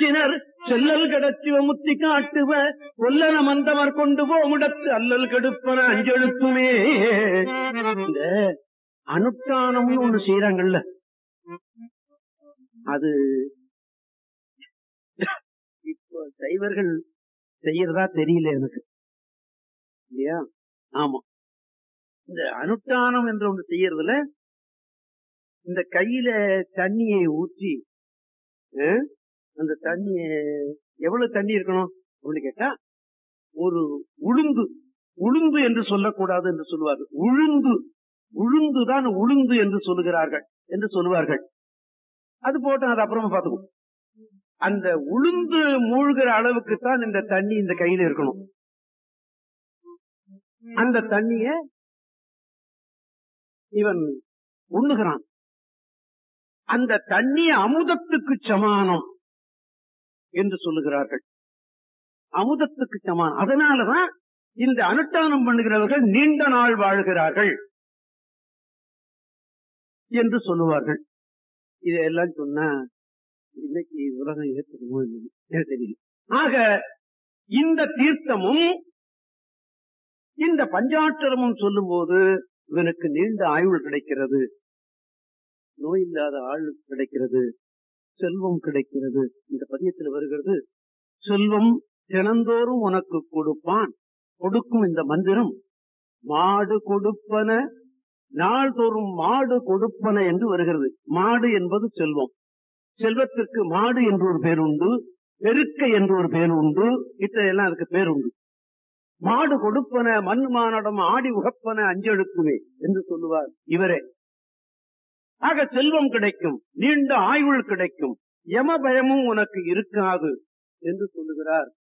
முத்தினர் செல்லல் கடத்திவ முத்தி காட்டுவ கொல்லன மந்தவர் கொண்டு போமுடத்து அல்லல் கெடுப்பன அஞ்செழுத்துமே இந்த அனுஷ்டானம்னு ஒண்ணு செய்யறாங்கல்ல அது இப்போ சைவர்கள் செய்யறதா தெரியல எனக்கு இல்லையா ஆமா இந்த அனுஷ்டானம் என்ற ஒன்று செய்யறதுல இந்த கையில தண்ணியை ஊற்றி அஹ், அந்த தண்ணிய எவ்வளவு தண்ணி இருக்கணும் அப்படின்னு கேட்டா ஒரு உளுந்து உளுந்து என்று சொல்லக்கூடாது என்று சொல்லுவார்கள் உளுந்து உளுந்துதான் உளுந்து என்று சொல்லுகிறார்கள் என்று சொல்லுவார்கள் அது போட்டு அது அப்புறமா பார்த்துக்குவோம் அந்த உளுந்து மூழ்கிற அளவுக்கு தான் இந்த தண்ணி இந்த கையில இருக்கணும் அந்த தண்ணிய இவன் உண்ணுகிறான் அந்த தண்ணி அமுதத்துக்கு சமானம் என்று சொல்லுகிறார்கள் அமுதத்துக்கு சமானம் அதனாலதான் இந்த அனுஷ்டானம் பண்ணுகிறவர்கள் நீண்ட நாள் வாழ்கிறார்கள் என்று சொல்லுவார்கள் இதெல்லாம் சொன்னா இன்னைக்கு உலகம் ஏற்றுக்குமோ இல்லையோ எனக்கு தெரியல ஆக இந்த தீர்த்தமும் இந்த பஞ்சாட்சரமும் சொல்லும் போது இவனுக்கு நீண்ட ஆயுள் கிடைக்கிறது நோய் இல்லாத ஆயுள் கிடைக்கிறது செல்வம் கிடைக்கிறது இந்த பதியத்தில் வருகிறது செல்வம் தினந்தோறும் உனக்கு கொடுப்பான் கொடுக்கும் இந்த மந்திரம் மாடு கொடுப்பன நாள்தோறும் மாடு கொடுப்பன என்று வருகிறது மாடு என்பது செல்வம் செல்வத்திற்கு மாடு என்று ஒரு பேர் உண்டு பெருக்க என்று ஒரு பேர் உண்டு இத்தனையெல்லாம் அதுக்கு பேர் உண்டு மாடு கொடுப்பன மண் மானடம் ஆடி உகப்பன அஞ்செழுக்குமே என்று சொல்லுவார் இவரே ஆக செல்வம் கிடைக்கும் நீண்ட ஆயுள் கிடைக்கும் யம பயமும் உனக்கு இருக்காது என்று சொல்லுகிறார்